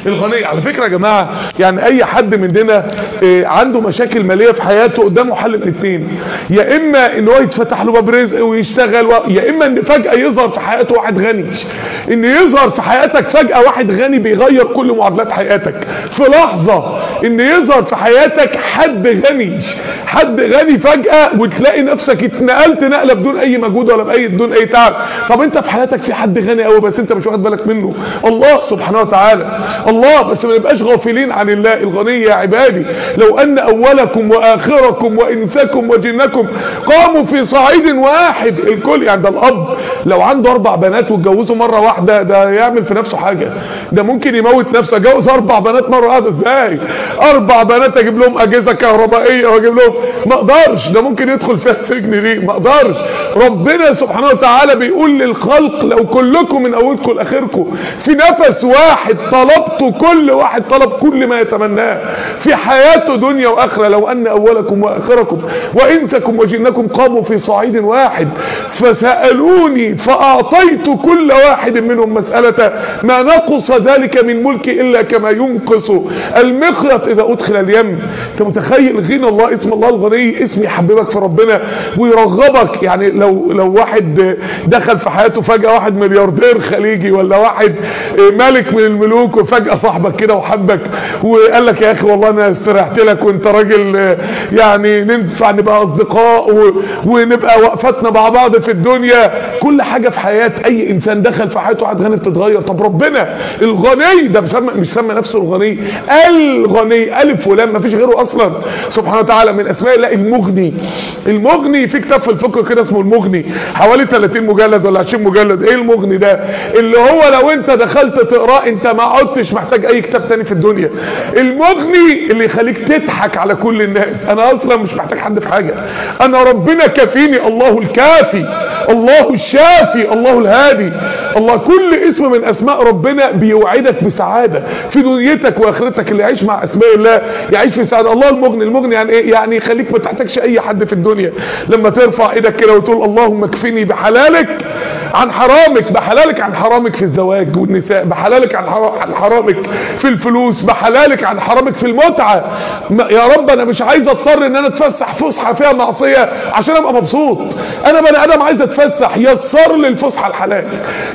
الغني على فكره يا جماعه يعني اي حد مننا آه، عنده مشاكل ماليه في حياته قدامه حل الاثنين يا اما ان هو يتفتح له باب رزق ويشتغل و... يا اما ان فجاه يظهر في حياته واحد غني ان يظهر في حياتك فجاه واحد غني بيغير كل معادلات حياتك في لحظه ان يظهر في حياتك حد غني حد غني فجاه وتلاقي نفسك اتنقلت نقله بدون اي مجهود ولا باي بدون اي تعب طب انت في حياتك في حد غني قوي بس انت مش واخد بالك منه الله سبحانه وتعالى الله بس ما نبقاش غافلين عن الله الغني يا عبادي لو ان اولكم واخركم وانسكم وجنكم قاموا في صعيد واحد الكل يعني ده الاب لو عنده اربع بنات واتجوزوا مره واحده ده يعمل في نفسه حاجه ده ممكن يموت نفسه اتجوز اربع بنات مره واحده ازاي اربع بنات اجيب لهم اجهزه كهربائيه واجيب لهم ما اقدرش ده ممكن يدخل فيها السجن ليه ما اقدرش ربنا سبحانه وتعالى بيقول للخلق لو كلكم من اولكم لاخركم في نفس واحد طلبتوا كل واحد طلب كل ما يتمناه في حياته دنيا واخره لو ان اولكم واخركم وانسكم وجنكم قاموا في صعيد واحد فسالوني فاعطيت كل واحد منهم مساله ما نقص ذلك من ملكي الا كما ينقص المخيط اذا ادخل اليم انت متخيل غنى الله اسم الله الغني اسم يحببك في ربنا ويرغبك يعني لو لو واحد دخل في حياته فجاه واحد ملياردير خليجي ولا واحد ملك من الملوك وفجاه صاحبك كده وحبك وقال لك يا اخي والله انا استريحت لك وانت راجل يعني ننفع نبقى اصدقاء و- ونبقى وقفتنا مع بعض في الدنيا كل حاجه في حياه اي انسان دخل في حياته واحد غني بتتغير طب ربنا الغني ده مسمى مش سمى نفسه الغني الغني الف ولام ما فيش غيره اصلا سبحانه وتعالى من اسماء الله المغني المغني في كتاب في الفقه كده اسمه المغني حوالي 30 مجلد ولا 20 مجلد ايه المغني ده اللي هو لو انت دخلت تقراه انت ما عدتش محتاج اي كتاب تاني في الدنيا المغني اللي يخليك تضحك على كل الناس انا اصلا مش محتاج حد في حاجه انا ربنا كفيني الله الكافي الله الشافي الله الهادي الله كل اسم من اسماء ربنا بيوعدك بسعاده في دنيتك واخرتك اللي يعيش مع اسماء الله يعيش في سعاده الله المغني المغني يعني ايه يعني يخليك ما تحتاجش اي حد في الدنيا لما ترفع ايدك كده وتقول اللهم اكفني بحلالك عن حرامك بحلالك عن حرامك في الزواج والنساء بحلالك عن حرا- عن حرامك في الفلوس بحلالك عن حرامك في المتعه ما- يا رب انا مش عايز اضطر ان انا اتفسح فسحه فيها معصيه عشان ابقى مبسوط انا بني ادم عايز اتفسح يسر لي الفسحه الحلال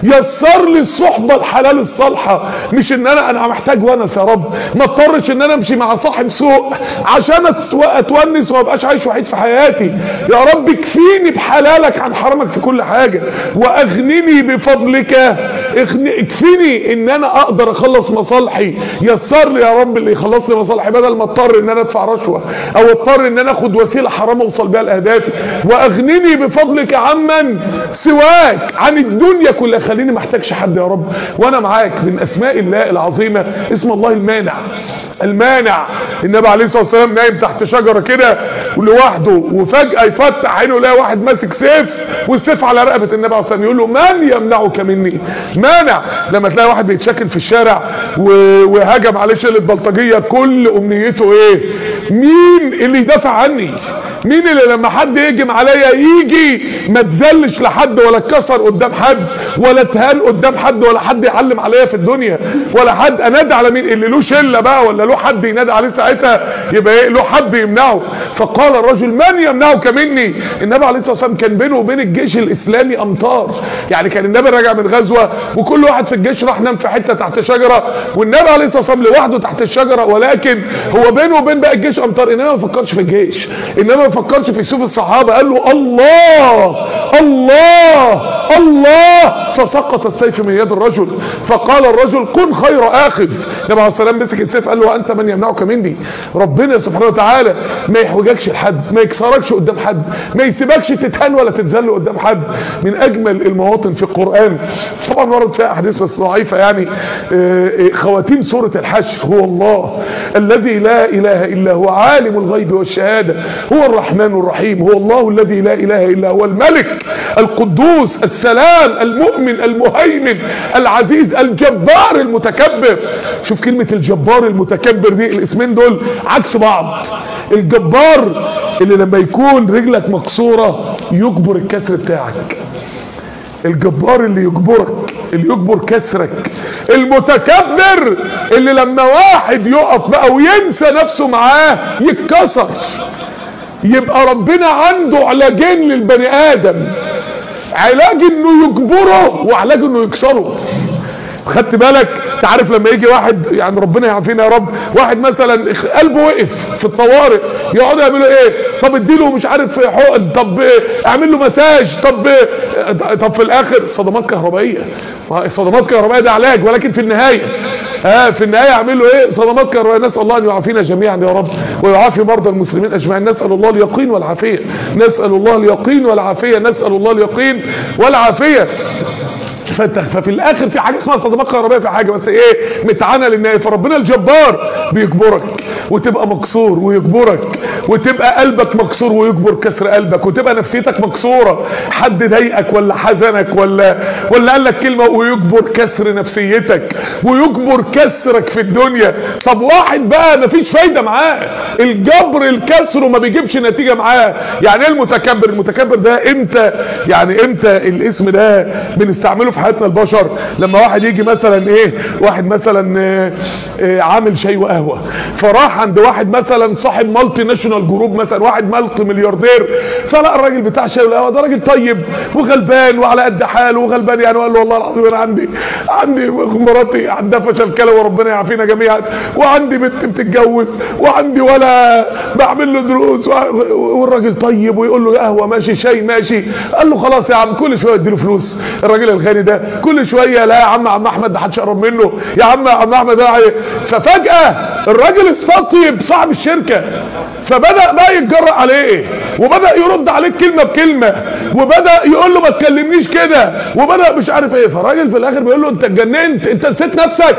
يسر لي الصحبه الحلال الصالحه مش ان انا انا محتاج ونس يا رب ما اضطرش ان انا امشي مع صاحب سوء عشان أتس- اتونس وما ابقاش عايش وحيد في حياتي يا رب اكفيني بحلالك عن حرامك في كل حاجه واغنني بفضلك اغني- اكفيني ان انا اقدر اخلص مصالحي يسر لي يا رب اللي يخلص لي مصالحي بدل ما اضطر ان انا ادفع رشوه او اضطر ان انا اخد وسيله حرام اوصل بيها لاهدافي واغنني بفضلك عمن سواك عن الدنيا كلها خليني ما احتاجش حد يا رب وانا معاك من اسماء الله العظيمه اسم الله المانع المانع النبي عليه الصلاه والسلام نايم تحت شجره كده لوحده وفجاه يفتح عينه يلاقي واحد ماسك سيف والسيف على رقبه النبي عليه الصلاه والسلام يقول له من يمنعك مني مانع لما تلاقي واحد بيتشكل في الشارع و- وهجم عليه شله بلطجيه كل امنيته ايه مين اللي يدافع عني مين اللي لما حد يهجم عليا يجي ما تذلش لحد ولا اتكسر قدام حد ولا اتهان قدام حد ولا حد يعلم عليا في الدنيا ولا حد انادي على مين اللي له شله بقى ولا له حد ينادي عليه ساعتها يبقى ايه له حد يمنعه فقال الرجل من يمنعك مني النبي عليه الصلاه والسلام كان بينه وبين الجيش الاسلامي امطار يعني كان النبي راجع من غزوه وكل واحد في الجيش راح نام في حته تحت شجره والنبي عليه الصلاه والسلام لوحده تحت الشجره ولكن هو بينه وبين بقى الجيش امطار انما ما فكرش في الجيش انما ما فكرش في سيوف الصحابه قال له الله الله الله فسقط السيف من يد الرجل فقال الرجل كن خير اخذ النبي عليه الصلاه والسلام مسك السيف قال له انت من يمنعك مني ربنا سبحانه وتعالى ما يحوجكش لحد ما يكسركش قدام حد ما يسيبكش تتهان ولا تتذل قدام حد من اجمل المواطن في القران طبعا ورد فيها احاديث بس ضعيفه يعني آه، آه، خواتيم سوره الحشر هو الله الذي لا اله الا هو عالم الغيب والشهاده هو الرحمن الرحيم هو الله الذي لا اله الا هو الملك القدوس السلام المؤمن المهيمن العزيز الجبار المتكبر شوف كلمه الجبار المتكبر دي الاسمين دول عكس بعض الجبار اللي لما يكون رجلك مكسوره يجبر الكسر بتاعك الجبار اللي يجبرك اللي يجبر كسرك المتكبر اللي لما واحد يقف بقى وينسى نفسه معاه يتكسر يبقى ربنا عنده علاجين للبني ادم علاج انه يجبره وعلاج انه يكسره خدت بالك تعرف لما يجي واحد يعني ربنا يعافينا يا رب واحد مثلا قلبه وقف في الطوارئ يقعدوا يعملوا ايه طب اديله مش عارف حقن طب اعمل له مساج طب طب في الاخر صدمات كهربائيه الصدمات الكهربائيه ده علاج ولكن في النهايه اه في النهايه اعمل له ايه صدمات كهربائيه نسال الله ان يعافينا جميعا يا رب ويعافي مرضى المسلمين اجمعين نسال الله اليقين والعافيه نسال الله اليقين والعافيه نسال الله اليقين والعافيه ففي الاخر في حاجه اسمها صدمات كهربائيه في حاجه بس ايه متعنى للنهايه فربنا الجبار بيجبرك وتبقى مكسور ويجبرك وتبقى قلبك مكسور ويجبر كسر قلبك وتبقى نفسيتك مكسوره حد ضايقك ولا حزنك ولا ولا قال لك كلمه ويجبر كسر نفسيتك ويجبر كسرك في الدنيا طب واحد بقى مفيش فايده معاه الجبر الكسر وما بيجيبش نتيجه معاه يعني ايه المتكبر المتكبر ده امتى يعني امتى الاسم ده بنستعمله في حياتنا البشر لما واحد يجي مثلا ايه واحد مثلا إيه إيه عامل شاي وقهوه فراح عند واحد مثلا صاحب مالتي ناشونال جروب مثلا واحد مالتي ملياردير فلقى الراجل بتاع الشاي والقهوه ده راجل طيب وغلبان وعلى قد حاله وغلبان يعني وقال له والله العظيم انا عندي عندي مراتي عندها فشل كلى وربنا يعافينا جميعا وعندي بنت بتتجوز وعندي ولا بعمل له دروس والراجل طيب ويقول له قهوه ماشي شاي ماشي قال له خلاص يا عم كل شويه اديله فلوس الراجل الغني ده كل شويه لا يا عم عم احمد ده حدش يقرب منه يا عم عم احمد ده ففجاه الراجل استطيب صاحب الشركه فبدا بقى يتجرأ عليه وبدا يرد عليك كلمه بكلمه وبدا يقول له ما تكلمنيش كده وبدا مش عارف ايه فالراجل في الاخر بيقول له انت اتجننت انت نسيت نفسك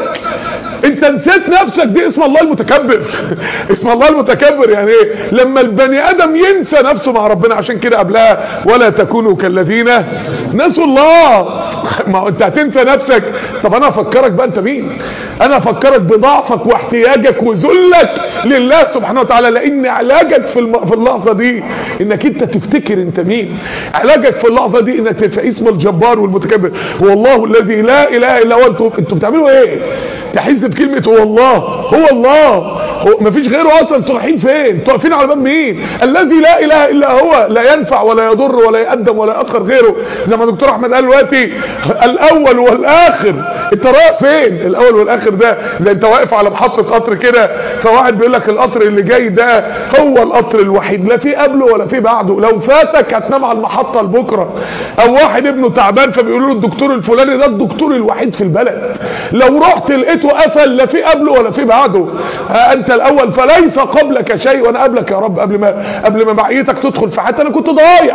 انت نسيت نفسك دي اسم الله المتكبر اسم الله المتكبر يعني ايه لما البني ادم ينسى نفسه مع ربنا عشان كده قبلها ولا تكونوا كالذين نسوا الله ما انت هتنسى نفسك طب انا افكرك بقى انت مين انا افكرك بضعفك واحتياجك وذلك لله سبحانه وتعالى لان علاجك في الم... في اللحظه دي انك انت تفتكر انت مين علاجك في اللحظه دي انك تبقى اسم الجبار والمتكبر هو الله الذي لا اله الا هو انتوا انتوا بتعملوا ايه تحس بكلمه هو الله هو الله هو مفيش غيره اصلا انتوا رايحين فين انتوا واقفين على باب مين الذي لا اله الا هو لا ينفع ولا يضر ولا يقدم ولا ياخر غيره زي ما دكتور احمد قال دلوقتي الاول والاخر انت رايح فين الاول والاخر ده زي انت واقف على محطه قطر كده فواحد بيقول لك القطر اللي جاي ده هو القطر الوحيد لا في قبله ولا في بعده لو فاتك هتنام على المحطه لبكره او واحد ابنه تعبان فبيقولوا له الدكتور الفلاني ده الدكتور الوحيد في البلد لو رحت لقيته قفل لا في قبله ولا في بعده ها انت الاول فليس قبلك شيء وانا قبلك يا رب قبل ما قبل ما معيتك تدخل في حياتي انا كنت ضايع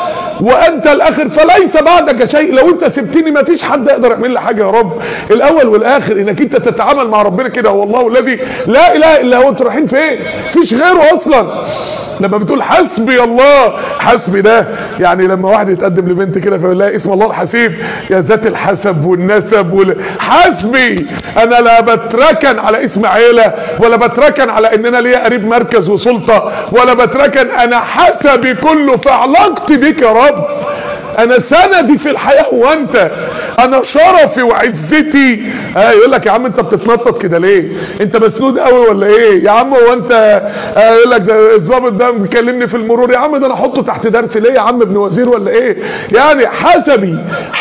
وانت الاخر فليس بعدك شيء لو انت سبتني ما فيش حد يقدر يعمل لي حاجه يا رب الاول والاخر انك انت تتعامل مع ربنا كده هو الله الذي لا اله الا هو انتوا رايحين فين فيش غيره اصلا لما بتقول حسبي الله حسبي ده يعني لما واحد يتقدم لبنت كده فيقول لها اسم الله الحسيب يا ذات الحسب والنسب وال... حسبي انا لا بتركن على اسم عيله ولا بتركن على ان انا ليا قريب مركز وسلطه ولا بتركن انا حسبي كله في علاقتي بيك يا رب انا سندي في الحياة هو انت انا شرفي وعزتي اه يقول لك يا عم انت بتتنطط كده ليه انت مسنود قوي ولا ايه يا عم هو انت اه يقول لك ده الظابط ده بيكلمني في المرور يا عم ده انا احطه تحت درس ليه يا عم ابن وزير ولا ايه يعني حسبي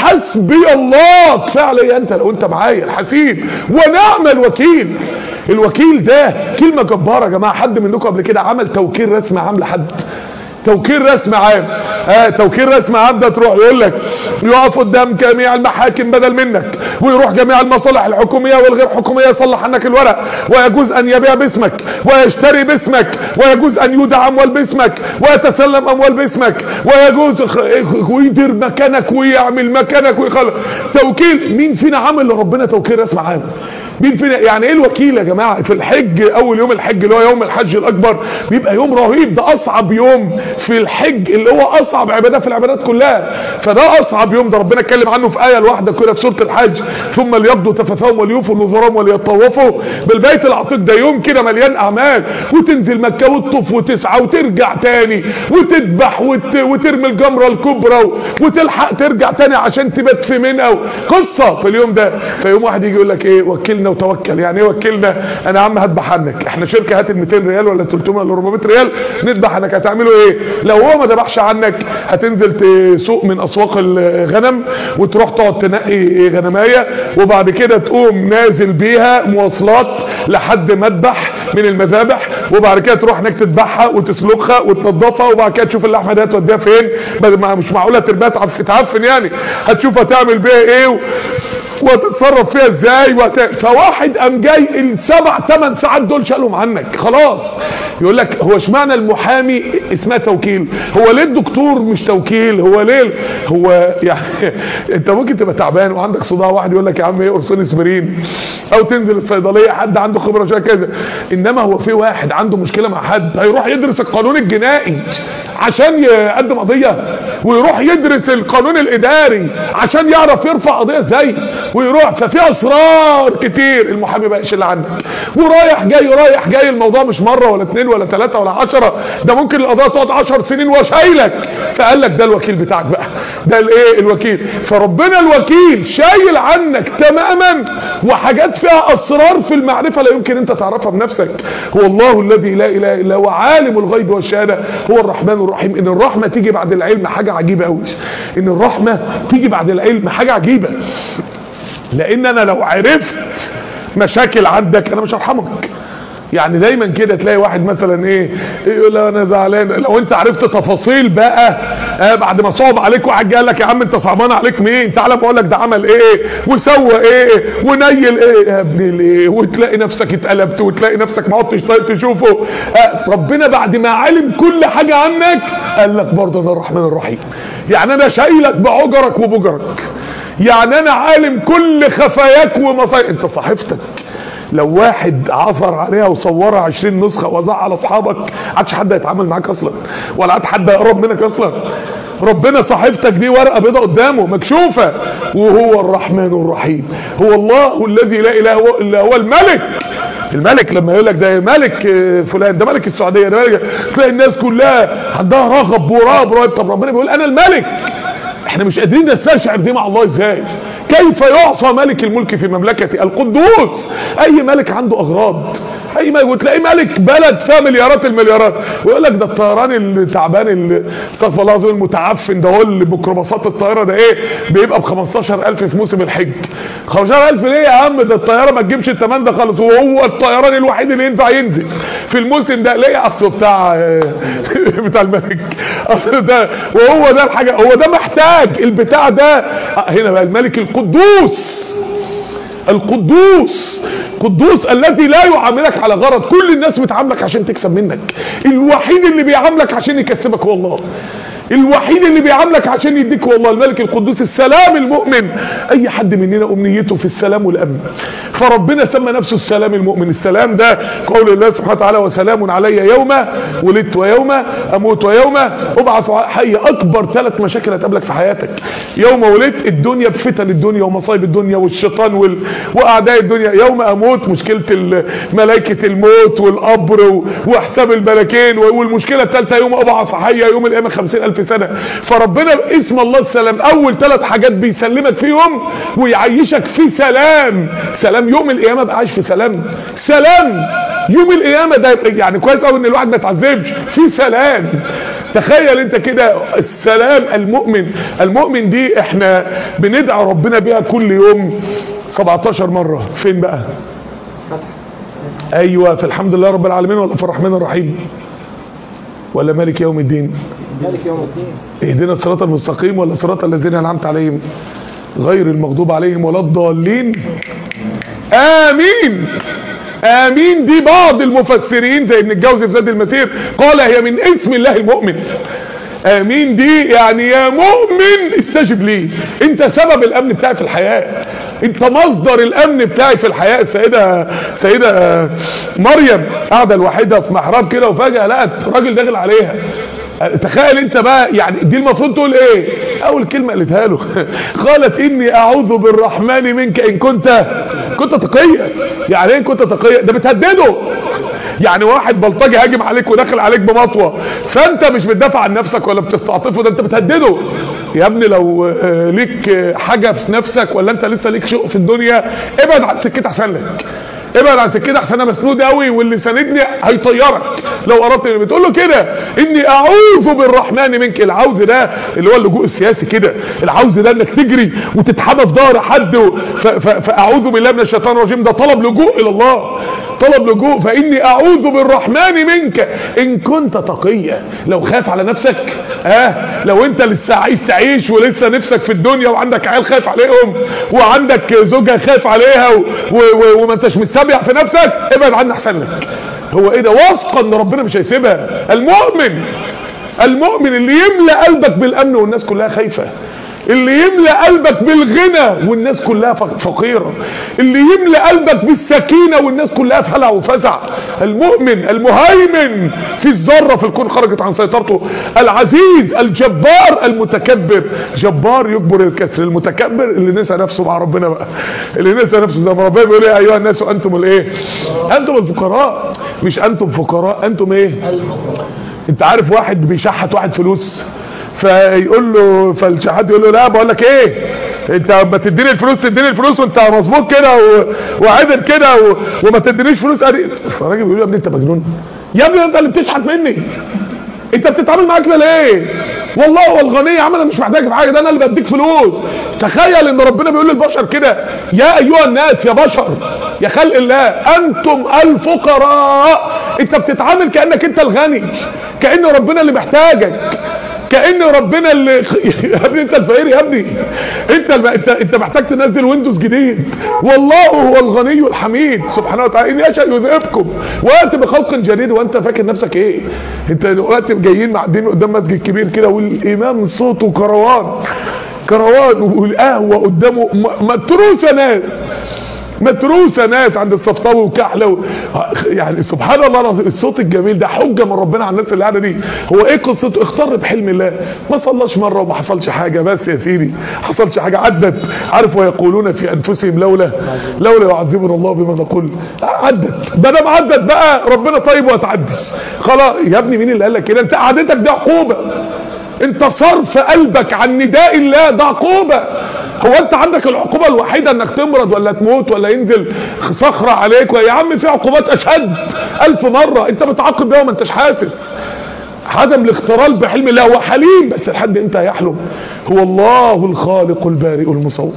حسبي الله كفايه عليا انت لو انت معايا الحسيب ونعم الوكيل الوكيل ده كلمه جباره يا جماعه حد منكم قبل كده عمل توكيل رسمي عام لحد توكيل رسم عام اه توكيل رسم عام ده تروح يقول لك يقف قدام جميع المحاكم بدل منك ويروح جميع المصالح الحكوميه والغير حكوميه يصلح عنك الورق ويجوز ان يبيع باسمك ويشتري باسمك ويجوز ان يودع اموال باسمك ويتسلم اموال باسمك ويجوز ويدير مكانك ويعمل مكانك ويخلق توكيل مين فينا عمل لربنا توكيل رسم عام مين فينا يعني ايه الوكيل يا جماعه في الحج اول يوم الحج اللي هو يوم الحج الاكبر بيبقى يوم رهيب ده اصعب يوم في الحج اللي هو اصعب عباده في العبادات كلها فده اصعب يوم ده ربنا اتكلم عنه في ايه الواحده كده في سوره الحج ثم ليقضوا تفثهم وليوفوا نذورهم وليطوفوا بالبيت العتيق ده يوم كده مليان اعمال وتنزل مكه وتطوف وتسعى وترجع تاني وتذبح وت... وترمي الجمره الكبرى وتلحق ترجع تاني عشان تبات في منى قصه في اليوم ده فيوم واحد يجي يقول لك ايه وكلنا وتوكل يعني ايه وكلنا انا يا عم هذبح عنك احنا شركه هات ال 200 ريال ولا 300 ولا 400 ريال نذبح عنك هتعملوا ايه لو هو ما ذبحش عنك هتنزل تسوق من اسواق الغنم وتروح تقعد تنقي غنمايه وبعد كده تقوم نازل بيها مواصلات لحد مذبح من المذابح وبعد كده تروح هناك تذبحها وتسلخها وتنضفها وبعد كده تشوف اللحمه دي هتوديها فين بدل ما مش معقوله تربيها تعفن يعني هتشوف هتعمل بيها ايه و... وتتصرف فيها ازاي وت... فواحد قام جاي السبع ثمان ساعات دول شالهم عنك خلاص يقول لك هو اشمعنى المحامي اسمها توكيل هو ليه الدكتور مش توكيل هو ليه هو يعني انت ممكن تبقى تعبان وعندك صداع واحد يقول لك يا عم ايه قرصين اسبرين او تنزل الصيدليه حد عنده خبره شويه كذا انما هو في واحد عنده مشكله مع حد هيروح يدرس القانون الجنائي عشان يقدم قضيه ويروح يدرس القانون الاداري عشان يعرف يرفع قضيه ازاي ويروح ففي اسرار كتير المحامي بقى يشيل عنك ورايح جاي رايح جاي الموضوع مش مره ولا اتنين ولا تلاته ولا عشرة ده ممكن القضيه تقعد عشر سنين وشايلك فقال لك ده الوكيل بتاعك بقى ده الايه الوكيل فربنا الوكيل شايل عنك تماما وحاجات فيها اسرار في المعرفه لا يمكن انت تعرفها بنفسك هو الله الذي لا اله الا هو عالم الغيب والشهاده هو الرحمن الرحيم ان الرحمه تيجي بعد العلم حاجه عجيبه قوي ان الرحمه تيجي بعد العلم حاجه عجيبه لان انا لو عرفت مشاكل عندك انا مش هرحمك يعني دايما كده تلاقي واحد مثلا ايه يقول انا زعلان لو انت عرفت تفاصيل بقى آه بعد ما صعب عليك واحد قال لك يا عم انت صعبان عليك مين تعالى بقول لك ده عمل ايه وسوى ايه ونيل ايه يا ابني ليه وتلاقي نفسك اتقلبت وتلاقي نفسك ما عدتش طايق تشوفه آه ربنا بعد ما علم كل حاجه عنك قال لك برضه انا الرحمن الرحيم يعني انا شايلك بعجرك وبجرك يعني انا عالم كل خفاياك ومصايب انت صاحبتك لو واحد عثر عليها وصورها 20 نسخه وزعها على اصحابك عادش حد هيتعامل معاك اصلا ولا عاد حد هيقرب منك اصلا ربنا صحيفتك دي ورقه بيضاء قدامه مكشوفه وهو الرحمن الرحيم هو الله الذي لا اله الا هو الملك الملك لما يقول لك ده ملك فلان ده ملك السعوديه ده ملك تلاقي الناس كلها عندها رغب وراب راب طب ربنا بيقول انا الملك احنا مش قادرين نستشعر دي مع الله ازاي كيف يعصى ملك الملك في مملكتي القدوس اي ملك عنده اغراض اي ملك وتلاقيه ملك بلد فيها مليارات المليارات ويقول لك ده الطيران التعبان اللي استغفر الله العظيم المتعفن ده هو اللي ميكروباصات الطياره ده ايه بيبقى ب 15000 في موسم الحج 15000 ليه يا عم ده الطياره ما تجيبش الثمن ده خالص وهو الطيران الوحيد اللي ينفع ينزل في الموسم ده ليه اصله بتاع بتاع الملك اصل ده وهو ده الحاجه هو ده محتاج البتاع ده هنا بقى الملك القدوس القدوس قدوس الذي لا يعاملك على غرض كل الناس بتعاملك عشان تكسب منك الوحيد اللي بيعاملك عشان يكسبك هو الله الوحيد اللي بيعاملك عشان يديك والله الملك القدوس السلام المؤمن اي حد مننا امنيته في السلام والامن فربنا سمى نفسه السلام المؤمن السلام ده قول الله سبحانه وتعالى وسلام علي يوم ولدت ويوم اموت ويوم ابعث حي اكبر ثلاث مشاكل هتقابلك في حياتك يوم ولدت الدنيا بفتن الدنيا ومصايب الدنيا والشيطان وال... واعداء الدنيا يوم اموت مشكله ملائكه الموت والقبر وحساب الملكين والمشكله الثالثه يوم ابعث حي يوم القيامه 50000 سنة فربنا اسم الله السلام اول ثلاث حاجات بيسلمك فيهم ويعيشك في سلام سلام يوم القيامة بقى عايش في سلام سلام يوم القيامة ده يعني كويس قوي ان الواحد ما يتعذبش في سلام تخيل انت كده السلام المؤمن المؤمن دي احنا بندعي ربنا بيها كل يوم 17 مرة فين بقى ايوه في الحمد لله رب العالمين ولا في الرحمن الرحيم ولا مالك يوم الدين مالك يوم الدين اهدنا الصراط المستقيم ولا صراط الذين انعمت عليهم غير المغضوب عليهم ولا الضالين امين امين دي بعض المفسرين زي ابن الجوزي في زاد المسير قال هي من اسم الله المؤمن امين دي يعني يا مؤمن استجب لي انت سبب الامن بتاعي في الحياة انت مصدر الامن بتاعي في الحياة السيدة سيدة مريم قاعدة الوحيدة في محراب كده وفجأة لقت راجل داخل عليها تخيل انت بقى يعني دي المفروض تقول ايه اول كلمة قالتها له قالت اني اعوذ بالرحمن منك ان كنت كنت تقيا يعني ايه كنت تقيا ده بتهدده يعني واحد بلطجي هاجم عليك وداخل عليك بمطوه فانت مش بتدافع عن نفسك ولا بتستعطفه ده انت بتهدده يا ابني لو آه، ليك آه، حاجه في نفسك ولا انت لسه ليك شوق في الدنيا ابعد عن سكتي احسن لك ابعد عن سكتي احسن انا مسنود قوي واللي ساندني هيطيرك لو اردت بتقول له كده اني اعوذ بالرحمن منك العوذ ده اللي هو اللجوء السياسي كده العوذ ده انك تجري وتتحمى في ظهر حد و- ف- ف- فاعوذ بالله من الشيطان الرجيم ده طلب لجوء الى الله طلب لجوء فاني اعوذ بالرحمن منك ان كنت تقيا لو خاف على نفسك اه لو انت لسه عايز تعيش ولسه نفسك في الدنيا وعندك عيال خايف عليهم وعندك زوجة خايف عليها و- و- و- وما انتش متسابع في نفسك ابعد عنها احسن لك هو ايه ده واثقه ان ربنا مش هيسيبها المؤمن المؤمن اللي يملى قلبك بالامن والناس كلها خايفه اللي يملى قلبك بالغنى والناس كلها فق- فقيرة اللي يملى قلبك بالسكينة والناس كلها في هلع وفزع المؤمن المهيمن في الذرة في الكون خرجت عن سيطرته العزيز الجبار المتكبر جبار يجبر الكسر المتكبر اللي نسى نفسه مع ربنا بقى اللي نسى نفسه زي ما ربنا بيقول يا ايها الناس انتم الايه انتم الفقراء مش انتم فقراء انتم ايه انت عارف واحد بيشحت واحد فلوس فيقول له فالشحات يقول له لا بقول لك ايه انت ما تديني الفلوس تديني الفلوس وانت مظبوط كده و- وعدل كده و... وما تدينيش فلوس ادي فالراجل بيقول له يا ابني انت مجنون يا ابني انت اللي بتشحت مني انت بتتعامل معاك كده ليه والله هو الغني يا عم انا مش محتاج في حاجه ده انا اللي بديك فلوس تخيل ان ربنا بيقول للبشر كده يا ايها الناس يا بشر يا خلق الله انتم الفقراء انت بتتعامل كانك انت الغني كان ربنا اللي محتاجك كان ربنا اللي يا ابني انت الفقير يا ابني انت الم... انت انت محتاج تنزل ويندوز جديد والله هو الغني الحميد سبحانه وتعالى ان يشاء يذهبكم وياتي بخلق جديد وانت فاكر نفسك ايه انت دلوقتي جايين معديين قدام مسجد كبير كده والامام صوته كروان كروان والقهوه قدامه م- متروسه ناس متروسه ناس عند الصفطاوي وكحله و... يعني سبحان الله العظيم الصوت الجميل ده حجه من ربنا على الناس اللي قاعده دي هو ايه قصته اختار بحلم الله ما صلاش مره وما حصلش حاجه بس يا سيدي حصلش حاجه عدت عارف ويقولون في انفسهم لولا لولا يعذبنا الله بما نقول عدت ده دام عدت بقى ربنا طيب وهتعدي خلاص يا ابني مين اللي قال لك كده انت قعدتك دي عقوبه انت صرف قلبك عن نداء الله ده عقوبة هو انت عندك العقوبة الوحيدة انك تمرض ولا تموت ولا ينزل صخرة عليك يا عم في عقوبات اشد الف مرة انت بتعاقب بيها وما انتش حاسس عدم الاخترال بحلم الله هو حليم بس لحد انت هيحلم هو الله الخالق البارئ المصور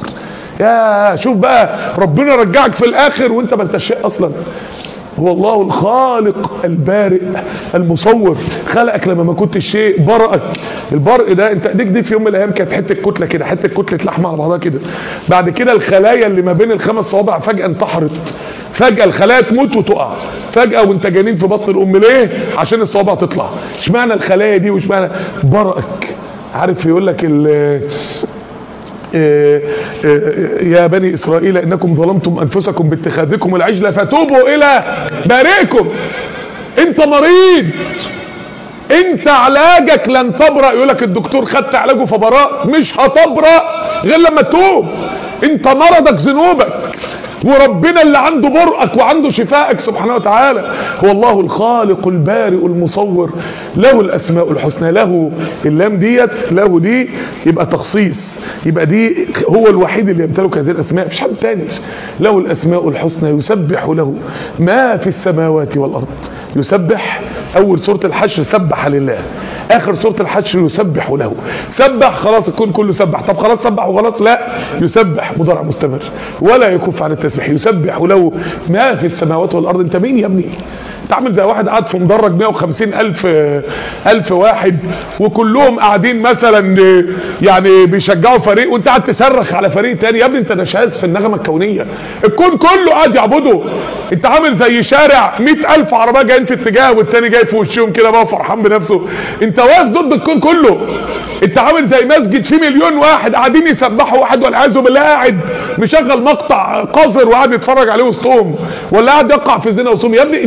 يا شوف بقى ربنا رجعك في الاخر وانت ما انتش شيء اصلا هو الله الخالق البارئ المصور خلقك لما ما كنتش شيء برأك البرء ده انت ايديك دي في يوم من الايام كانت حته كتله كده حته كتله لحمه على بعضها كده بعد كده الخلايا اللي ما بين الخمس صوابع فجاه انتحرت فجاه الخلايا تموت وتقع فجاه وانت جنين في بطن الام ليه عشان الصوابع تطلع اشمعنى الخلايا دي واشمعنى برأك عارف يقول لك ال إيه إيه يا بني إسرائيل إنكم ظلمتم أنفسكم باتخاذكم العجلة فتوبوا إلى بارئكم أنت مريض أنت علاجك لن تبرأ يقول لك الدكتور خدت علاجه فبراء مش هتبرأ غير لما تتوب أنت مرضك ذنوبك وربنا اللي عنده برأك وعنده شفائك سبحانه وتعالى هو الله الخالق البارئ المصور له الأسماء الحسنى له اللام ديت له دي يبقى تخصيص يبقى دي هو الوحيد اللي يمتلك هذه الأسماء مش حد تاني له الأسماء الحسنى يسبح له ما في السماوات والأرض يسبح أول سورة الحشر سبح لله آخر سورة الحشر يسبح له سبح خلاص الكون كله سبح طب خلاص سبح وخلاص لا يسبح مضارع مستمر ولا يكف عن التسبيح يسبح له ما في السماوات والأرض انت مين يا ابني انت عامل زي واحد قاعد في مدرج 150 ألف ألف واحد وكلهم قاعدين مثلا يعني بيشجعوا فريق وانت قاعد تصرخ على فريق تاني يا ابني انت نشاز في النغمة الكونية الكون كله قاعد يعبده انت عامل زي شارع 100 ألف عربية جايين في اتجاه والتاني جاي في وشهم كده بقى فرحان بنفسه انت واقف ضد الكون كله انت عامل زي مسجد فيه مليون واحد قاعدين يسبحوا واحد والعياذ بالله قاعد مشغل مقطع قذر وقاعد يتفرج عليه وسطهم ولا قاعد يقع في زنا وصوم يا ابني انت نشاز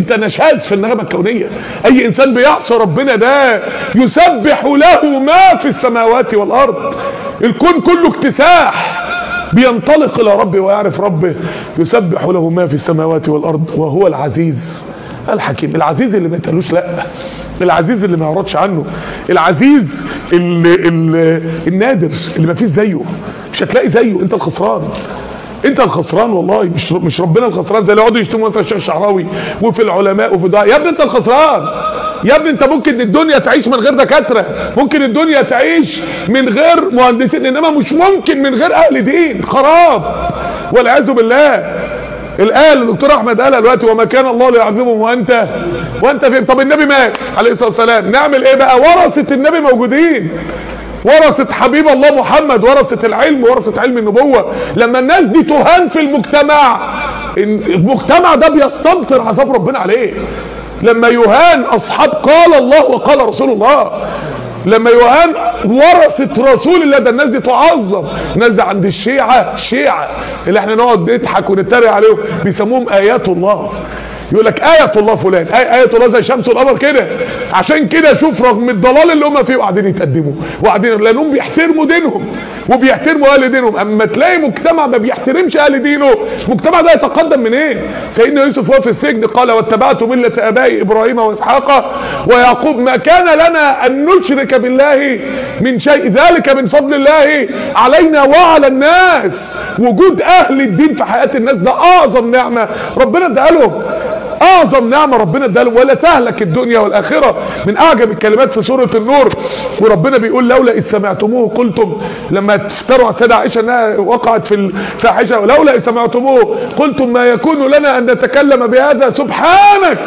فاز في النغمه الكونيه اي انسان بيعصي ربنا ده يسبح له ما في السماوات والارض الكون كله اكتساح بينطلق الى ربه ويعرف ربه يسبح له ما في السماوات والارض وهو العزيز الحكيم العزيز اللي ما يتقالوش لا العزيز اللي ما يعرضش عنه العزيز اللي اللي النادر اللي ما فيش زيه مش هتلاقي زيه انت الخسران انت الخسران والله مش مش ربنا الخسران زي اللي يقعدوا يشتموا مثلا الشيخ الشعراوي وفي العلماء وفي ده يا ابني انت الخسران يا ابني انت ممكن الدنيا تعيش من غير دكاتره ممكن الدنيا تعيش من غير مهندسين انما مش ممكن من غير اهل دين خراب والعياذ بالله الآية اللي الدكتور أحمد قالها دلوقتي وما كان الله ليعذبهم وأنت وأنت فين طب النبي مات عليه الصلاة والسلام نعمل إيه بقى ورثة النبي موجودين ورثة حبيب الله محمد ورثة العلم ورثة علم النبوة لما الناس دي تهان في المجتمع المجتمع ده بيستمطر عذاب ربنا عليه لما يهان أصحاب قال الله وقال رسول الله لما يهان ورثة رسول الله ده الناس دي تعظم الناس دي عند الشيعة الشيعة اللي احنا نقعد نضحك ونتريق عليهم بيسموهم آيات الله يقول لك آية الله فلان آية, آية الله زي شمس والقمر كده عشان كده شوف رغم الضلال اللي هم فيه وقاعدين يتقدموا وقاعدين لانهم بيحترموا دينهم وبيحترموا اهل دينهم اما تلاقي مجتمع ما بيحترمش اهل دينه المجتمع ده يتقدم منين إيه؟ سيدنا يوسف وهو في السجن قال واتبعت ملة ابائي ابراهيم واسحاق ويعقوب ما كان لنا ان نشرك بالله من شيء ذلك من فضل الله علينا وعلى الناس وجود اهل الدين في حياة الناس ده اعظم نعمة ربنا اداها لهم اعظم نعمة ربنا اداله ولا تهلك الدنيا والاخرة من اعجب الكلمات في سورة النور وربنا بيقول لولا اذ سمعتموه قلتم لما تفتروا على السيدة عائشة انها وقعت في الفاحشة لولا اذ سمعتموه قلتم ما يكون لنا ان نتكلم بهذا سبحانك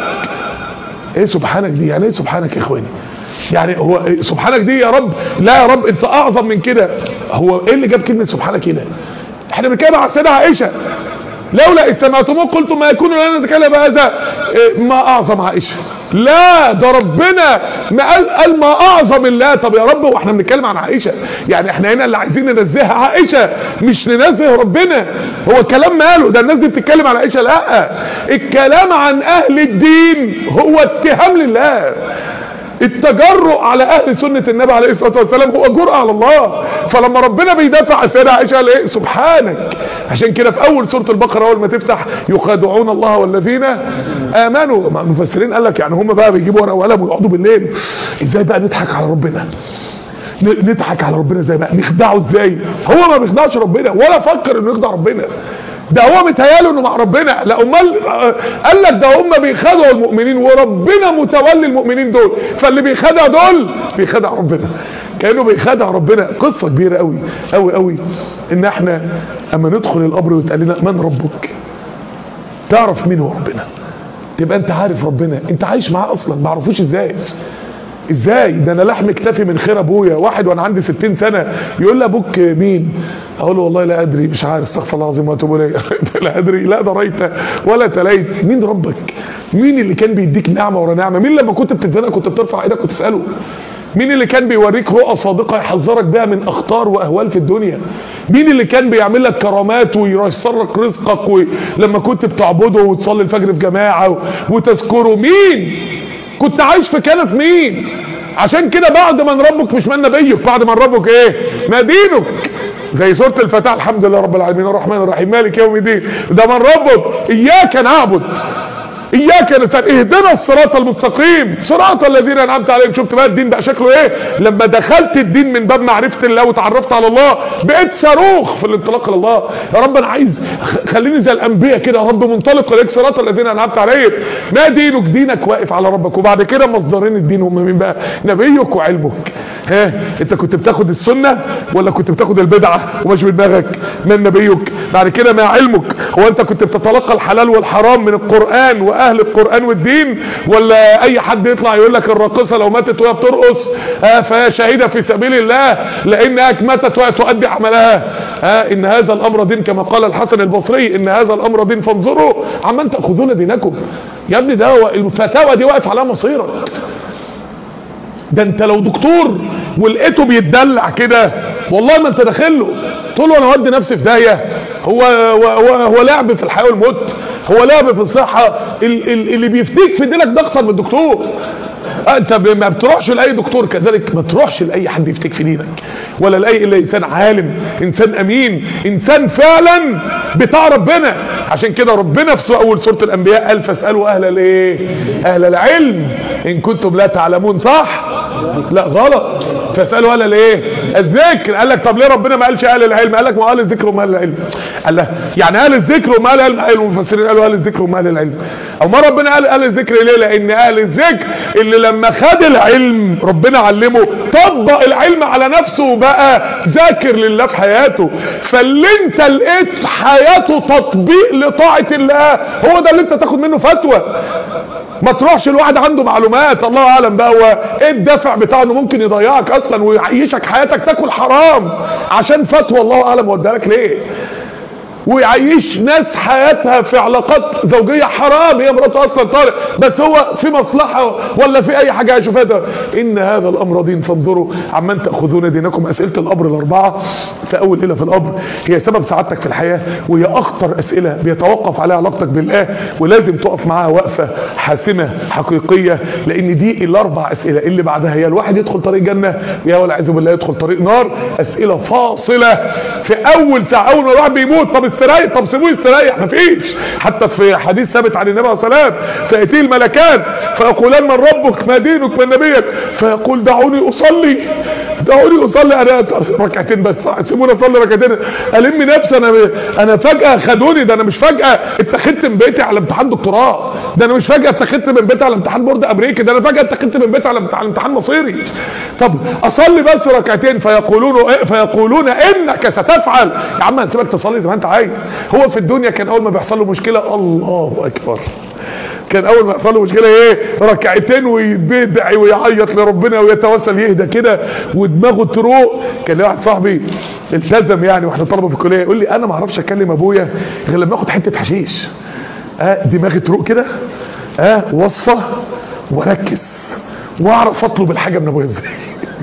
ايه سبحانك دي يعني ايه سبحانك يا اخواني يعني هو سبحانك دي يا رب لا يا رب انت اعظم من كده هو ايه اللي جاب كلمة سبحانك هنا احنا بنتكلم على السيدة عائشة لولا إذ سمعتموه قلتم ما يكون لنا نتكلم بهذا ما أعظم عائشة لا ده ربنا ما قال, قال ما أعظم الله طب يا رب واحنا بنتكلم عن عائشة يعني احنا هنا اللي عايزين ننزهها عائشة مش ننزه ربنا هو كلام ماله ده الناس دي بتتكلم عن عائشة لا الكلام عن أهل الدين هو اتهام لله التجرؤ على اهل سنة النبي عليه الصلاة والسلام هو جرأة على الله فلما ربنا بيدافع عن السيدة عائشة قال ايه سبحانك عشان كده في اول سورة البقرة اول ما تفتح يخادعون الله والذين امنوا المفسرين قال لك يعني هم بقى بيجيبوا ورقة وقلم ويقعدوا بالليل ازاي بقى نضحك على ربنا نضحك على ربنا ازاي بقى نخدعه ازاي هو ما بيخدعش ربنا ولا فكر انه يخدع ربنا ده هو متهياله انه مع ربنا لا امال قال لك ده هم بيخدعوا المؤمنين وربنا متولي المؤمنين دول فاللي بيخدع دول بيخدع ربنا كانه بيخدع ربنا قصه كبيره قوي قوي قوي ان احنا اما ندخل القبر ويتقال لنا من ربك تعرف مين هو ربنا تبقى انت عارف ربنا انت عايش معاه اصلا ما عرفوش ازاي ازاي ده انا لحم اكتفي من خير ابويا واحد وانا عندي 60 سنه يقول لي ابوك مين اقول له والله لا ادري مش عارف استغفر الله العظيم واتوب اليه لا ادري لا دريت ولا تليت مين ربك مين اللي كان بيديك نعمه ورا نعمه مين لما كنت بتتزنق كنت بترفع ايدك وتساله مين اللي كان بيوريك رؤى صادقة يحذرك بها من اخطار واهوال في الدنيا مين اللي كان بيعمل لك كرامات وييسر لك رزقك ولما كنت بتعبده وتصلي الفجر في جماعة وتذكره مين كنت عايش في كنف مين عشان كده بعد من ربك مش من نبيك بعد من ربك ايه ما دينك زي سورة الفتاة الحمد لله رب العالمين الرحمن الرحيم مالك يوم الدين ده من ربك اياك نعبد اياك نستعين اهدنا الصراط المستقيم صراط الذين انعمت عليهم شفت بقى الدين بقى شكله ايه لما دخلت الدين من باب معرفه الله وتعرفت على الله بقيت صاروخ في الانطلاق لله يا رب انا عايز خليني زي الانبياء كده يا رب منطلق اليك صراط الذين انعمت عليهم ما دينك دينك واقف على ربك وبعد كده مصدرين الدين هم مين بقى نبيك وعلمك ها انت كنت بتاخد السنه ولا كنت بتاخد البدعه وماشي بدماغك من نبيك بعد كده ما علمك هو انت كنت بتتلقى الحلال والحرام من القران واهل القران والدين ولا اي حد يطلع يقول لك الراقصه لو ماتت وهي بترقص آه فهي شهيده في سبيل الله لانها ماتت وهي تؤدي عملها آه ان هذا الامر دين كما قال الحسن البصري ان هذا الامر دين فانظروا عمن تاخذون دينكم يا ابني ده الفتاوى دي واقف عليها مصيرك ده انت لو دكتور ولقيته بيتدلع كده والله ما انت داخل له تقول له انا اودي نفسي في داهيه هو هو, هو لعب في الحياه والموت هو لعب في الصحه ال- ال- اللي بيفتيك في دينك ده اكتر من الدكتور انت ب- ما بتروحش لاي دكتور كذلك ما تروحش لاي حد يفتيك في دينك ولا لاي الا انسان عالم انسان امين انسان فعلا بتاع ربنا عشان كده ربنا في اول سوره الانبياء قال فاسالوا اهل الايه اهل العلم ان كنتم لا تعلمون صح لا غلط فاسالوا اهل الايه الذكر قال لك طب ليه ربنا ما قالش اهل العلم قال لك ما هو اهل الذكر وما اهل العلم قال لك يعني اهل الذكر وما اهل العلم أهل المفسرين قالوا اهل الذكر وما اهل العلم او ما ربنا قال اهل الذكر ليه لان اهل الذكر اللي لما خد العلم ربنا علمه طبق العلم على نفسه وبقى ذاكر لله في حياته فاللي انت لقيت حياته تطبيق لطاعه الله هو ده اللي انت تاخد منه فتوى ما تروحش الواحد عنده معلومات الله اعلم بقى هو ايه الدافع بتاعه انه ممكن يضيعك اصلا ويعيشك حياتك تاكل حرام عشان فتوى الله اعلم وديها لك ليه ويعيش ناس حياتها في علاقات زوجية حرام هي مراته اصلا طارق بس هو في مصلحة ولا في اي حاجة هيشوفها ده ان هذا الامر دين فانظروا عمن تأخذون دينكم اسئلة القبر الاربعة في اول ليلة في القبر هي سبب سعادتك في الحياة وهي اخطر اسئلة بيتوقف عليها علاقتك بالله ولازم تقف معاها وقفة حاسمة حقيقية لان دي الاربع اسئلة اللي بعدها هي الواحد يدخل طريق جنة يا والعياذ بالله يدخل طريق نار اسئلة فاصلة في اول ساعة اول ما الواحد بيموت طب استريح طب سيبوه يستريح مفيش حتى في حديث ثابت عن النبي عليه الصلاه والسلام سياتيه الملكان فيقولان من ربك ما دينك من نبيك فيقول دعوني اصلي دعوني اصلي انا ركعتين بس سيبوني اصلي ركعتين الم نفسي انا انا فجاه خدوني ده انا مش فجاه اتخذت من بيتي على امتحان دكتوراه ده انا مش فجاه اتخذت من بيتي على امتحان بورد امريكي ده انا فجاه اتخذت من بيتي على امتحان امتحان مصيري طب اصلي بس ركعتين فيقولون فيقولون انك ستفعل يا عم هنسيبك تصلي زي ما انت عايز هو في الدنيا كان اول ما بيحصل له مشكله الله اكبر كان اول ما يحصل له مشكله ايه ركعتين ويبدع ويعيط لربنا ويتوسل يهدى كده ودماغه تروق كان لي واحد صاحبي التزم يعني واحنا طلبه في الكليه يقول لي انا ما اعرفش اكلم ابويا غير لما اخد حته حشيش اه دماغي تروق كده اه وصفه واركز واعرف اطلب الحاجه من ابويا ازاي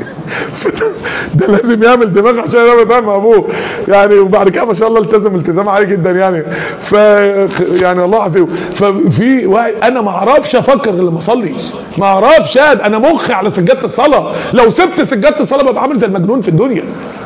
ده لازم يعمل دماغ عشان يعمل فاهم ابوه يعني وبعد كده ما شاء الله التزم التزام عالي جدا يعني ف يعني الله عظيم ففي واحد انا ما اعرفش افكر غير لما اصلي ما اعرفش انا مخي على سجاده الصلاه لو سبت سجاده الصلاه ببقى عامل زي المجنون في الدنيا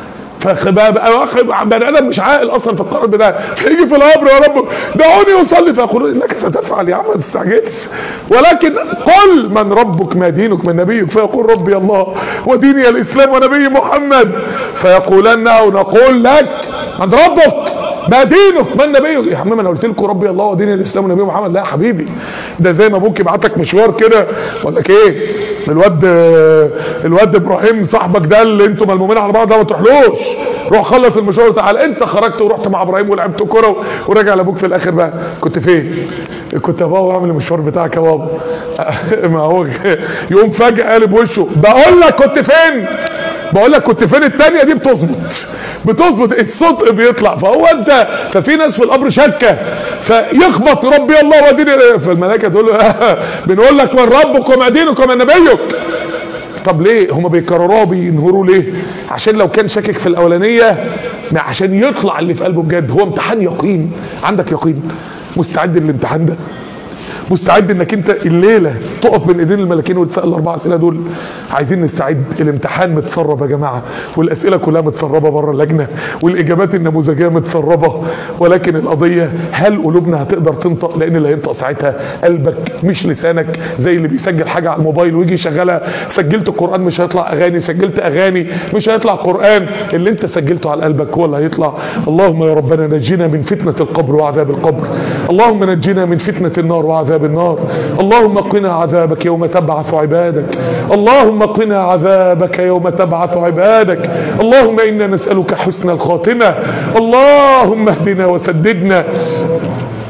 فبقى بني ادم مش عاقل اصلا في القرار ده فيجي في الامر يا رب دعوني اصلي فيقولون انك ستفعل يا عم ما تستعجلش ولكن قل من ربك ما دينك من نبيك فيقول ربي الله وديني الاسلام ونبي محمد فيقولن ونقول لك من ربك ما دينك من نبيك يا عم انا قلت لكم ربي الله ودين الاسلام ونبي محمد لا يا حبيبي ده زي ما ابوك يبعت لك مشوار كده ولا لك ايه الواد الواد ابراهيم صاحبك ده اللي انتوا ملمومين على بعض ده ما تروحلوش روح خلص المشوار تعال انت خرجت ورحت مع ابراهيم ولعبت كوره وراجع لابوك في الاخر بقى كنت فين كنت يا بابا اعمل المشوار بتاعك يا بابا ما هو يقوم فجاه قالب وشه بقول لك كنت فين بقول لك كنت فين التانية دي بتظبط بتظبط الصدق بيطلع فهو انت ففي ناس في القبر شكه فيخبط ربي الله ودين فالملائكه تقول له بنقول لك من ربك وما دينك وما نبيك طب ليه هما بيكرروها بينهروا ليه عشان لو كان شاكك في الاولانيه عشان يطلع اللي في قلبه بجد هو امتحان يقين عندك يقين مستعد للامتحان ده مستعد انك انت الليله تقف بين ايدين الملكين وتسال الاربع اسئله دول عايزين نستعد الامتحان متسرب يا جماعه والاسئله كلها متسربه بره اللجنه والاجابات النموذجيه متسربه ولكن القضيه هل قلوبنا هتقدر تنطق لان اللي هينطق ساعتها قلبك مش لسانك زي اللي بيسجل حاجه على الموبايل ويجي يشغلها سجلت قران مش هيطلع اغاني سجلت اغاني مش هيطلع قران اللي انت سجلته على قلبك هو اللي هيطلع اللهم يا ربنا نجينا من فتنه القبر وعذاب القبر اللهم نجينا من فتنه النار وعذاب النار اللهم قنا عذابك يوم تبعث عبادك اللهم قنا عذابك يوم تبعث عبادك اللهم إنا نسألك حسن الخاتمة اللهم اهدنا وسددنا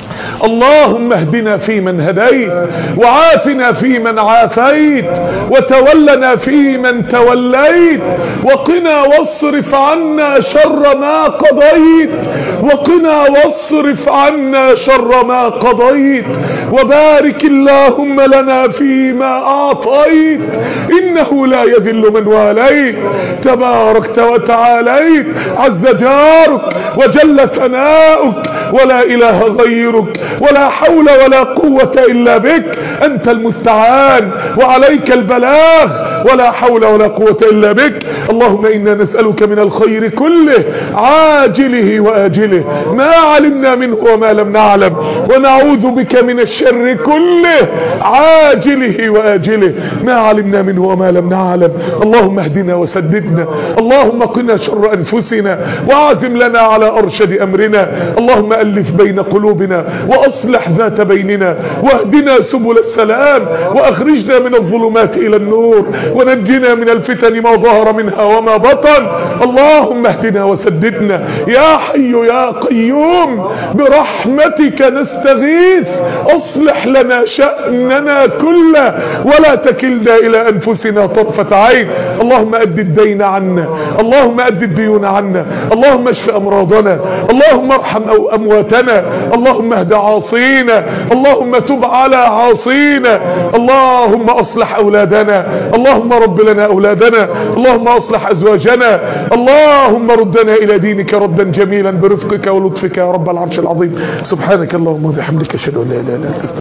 اللهم اهدنا فيمن هديت وعافنا فيمن عافيت وتولنا فيمن توليت وقنا واصرف عنا شر ما قضيت وقنا واصرف عنا شر ما قضيت وبارك اللهم لنا فيما أعطيت إنه لا يذل من واليت تباركت وتعاليت عز جارك وجل ثناؤك ولا إله غيرك ولا حول ولا قوة إلا بك أنت المستعان وعليك البلاغ ولا حول ولا قوة إلا بك اللهم إنا نسألك من الخير كله عاجله وآجله ما علمنا منه وما لم نعلم ونعوذ بك من الشر كله عاجله وآجله ما علمنا منه وما لم نعلم اللهم اهدنا وسددنا اللهم قنا شر أنفسنا واعزم لنا على أرشد أمرنا اللهم ألف بين قلوبنا وأصلح ذات بيننا واهدنا سبل السلام وأخرجنا من الظلمات إلى النور ونجنا من الفتن ما ظهر منها وما بطن اللهم اهدنا وسددنا يا حي يا قيوم برحمتك نستغيث اصلح لنا شأننا كله ولا تكلنا إلى أنفسنا طرفة عين اللهم أد الدين عنا اللهم أد الديون عنا اللهم اشف أمراضنا اللهم ارحم أو أمواتنا اللهم اهد عاصينا اللهم تب على عاصينا اللهم أصلح أولادنا اللهم رب لنا أولادنا اللهم أصلح أزواجنا اللهم ردنا إلى دينك ردا جميلا برفقك ولطفك يا رب العرش العظيم سبحانك اللهم وبحمدك أشهد أن لا إله إلا أنت